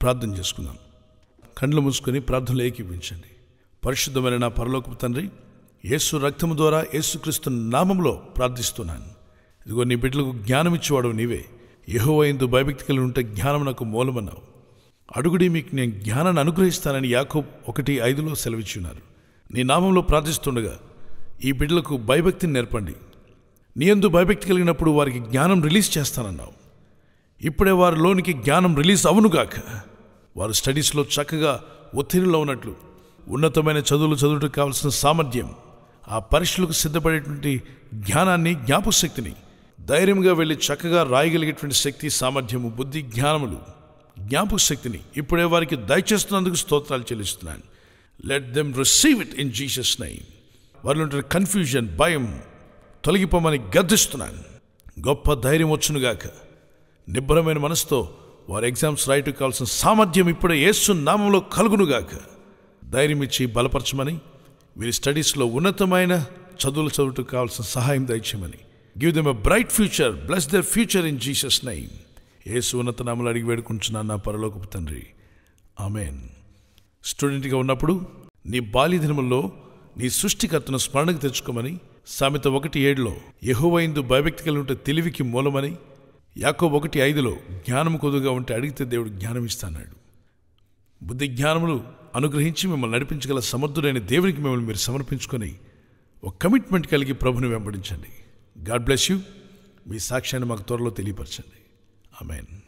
ప్రార్థన చేసుకుందాం కండ్లు మూసుకొని ప్రార్థనలు ఏకీపించండి పరిశుద్ధమైన నా పరలోకపు తండ్రి యేసు రక్తము ద్వారా యేసుక్రీస్తు నామంలో ప్రార్థిస్తున్నాను ఇదిగో నీ బిడ్డలకు జ్ఞానం ఇచ్చేవాడు నీవే యహోవైందు భయభక్తి కలిగి ఉంటే జ్ఞానం నాకు మూలమన్నావు అడుగుడి మీకు నేను జ్ఞానాన్ని అనుగ్రహిస్తానని యాకోబ్ ఒకటి ఐదులో సెలవిచ్చున్నారు నీ నామంలో ప్రార్థిస్తుండగా ఈ బిడ్డలకు భయభక్తిని నేర్పండి నీ ఎందు భయభక్తి కలిగినప్పుడు వారికి జ్ఞానం రిలీజ్ చేస్తానన్నావు ఇప్పుడే వారిలోనికి జ్ఞానం రిలీజ్ అవునుగాక వారు స్టడీస్లో చక్కగా ఒత్తిడిలో ఉన్నట్లు ఉన్నతమైన చదువులు చదువుటకు కావలసిన సామర్థ్యం ఆ పరీక్షలకు సిద్ధపడేటువంటి జ్ఞానాన్ని జ్ఞాపశక్తిని ధైర్యంగా వెళ్ళి చక్కగా రాయగలిగేటువంటి శక్తి సామర్థ్యము బుద్ధి జ్ఞానములు జ్ఞాపక శక్తిని ఇప్పుడే వారికి దయచేస్తున్నందుకు స్తోత్రాలు చెల్లిస్తున్నాను let them receive it in Jesus name వారిలో ఉంటున్న కన్ఫ్యూజన్ భయం తొలగిపోమని గద్దిస్తున్నాను గొప్ప ధైర్యం వచ్చునుగాక నిబ్బరమైన మనసుతో వారి ఎగ్జామ్స్ రాయటకు కావాల్సిన సామర్థ్యం ఇప్పుడే యేసు నామంలో కలుగునుగాక ధైర్యం ఇచ్చి బలపరచమని వీరి స్టడీస్లో ఉన్నతమైన చదువులు చదువుటకు కావాల్సిన సహాయం దయచేయమని give them a bright future bless their future in Jesus name యేసు ఉన్నత నామలు అడిగి వేడుకుంటున్నాను నా పరలోకపు తండ్రి ఆమెన్ స్టూడెంట్గా ఉన్నప్పుడు నీ బాల్య దినముల్లో నీ సృష్టికర్తను స్మరణకు తెచ్చుకోమని సామెత ఒకటి ఏడులో యహోవైందు భయభక్తి కలిగి ఉంటే తెలివికి మూలమని యాకో ఒకటి ఐదులో జ్ఞానము కొద్దుగా ఉంటే అడిగితే దేవుడు జ్ఞానం ఇస్తాన్నాడు బుద్ధి జ్ఞానములు అనుగ్రహించి మిమ్మల్ని నడిపించగల సమర్థుడైన దేవునికి మిమ్మల్ని మీరు సమర్పించుకొని ఒక కమిట్మెంట్ కలిగి ప్రభుని వెంబడించండి గాడ్ బ్లెస్ యూ మీ సాక్ష్యాన్ని మాకు త్వరలో తెలియపరచండి ఆమెన్